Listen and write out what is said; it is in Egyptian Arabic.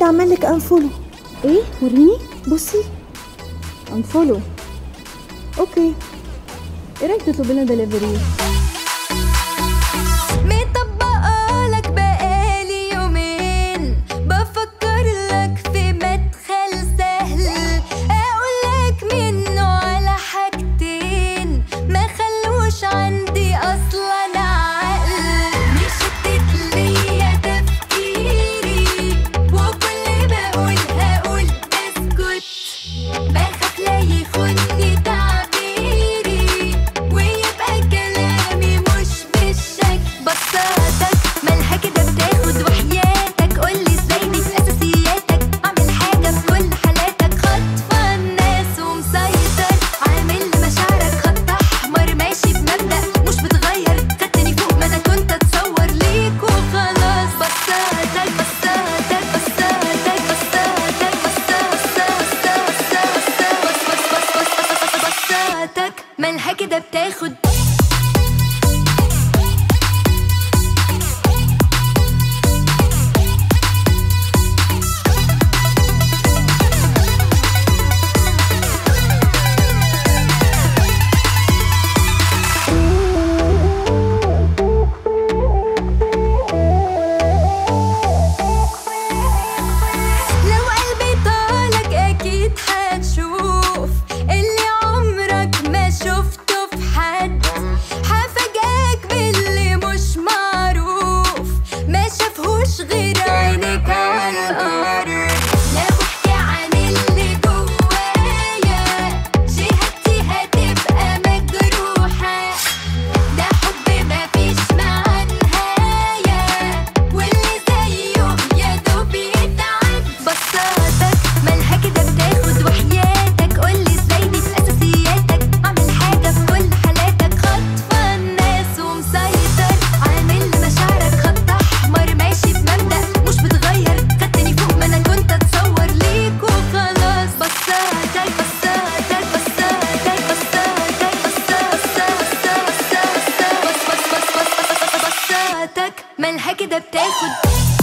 عمل لك انفولو ايه وريني بصي انفولو اوكي ايه رايك تطلب لنا دليفري مطبقة لك بقالي يومين بفكر لك في مدخل سهل اقول لك منه على حاجتين ما خلوش عندي اصلا عقل مش ليا تفكيري وكل ما اقول هقول بسكت بخاف لا يخوني تعبيري ويبقى كلامي مش بالشك بصاتك مالها كده بتاخد وحياتك قولي ازاي دي في اساسياتك اعمل حاجه في كل حالاتك خاطفه الناس ومسيطر عامل مشاعرك خط احمر ماشي بمبدا مش بتغير خدتني فوق ما انا كنت اتصور ليك وخلاص بصاتك بصاتك بصاتك بصاتك بصاتك بصاتك مالها كده بتاخد لو قلبي طالك اكيد هتشوف اللي عمرك ما شفته في حد هفاجئك باللي مش معروف ما شافهوش غير عينك على الارض لا بحكي عن اللي جوايا جهتي هتبقى مجروحه ده حب مفيش معاه نهاية واللي زيه يا دوب يتعب بصاتك مالها كده بتاخد وحياتك قولي ازاي دي في اساسياتك اعمل حاجة في كل حالاتك خاطفة الناس ومسيطر عامل مشاعرك خط احمر ماشي بمبدأ مش بتغير خدتني فوق ما انا كنت اتصور ليك وخلاص بصاتك بصاتك بصاتك بصاتك بصاتك بصاتك مالها كده بتاخد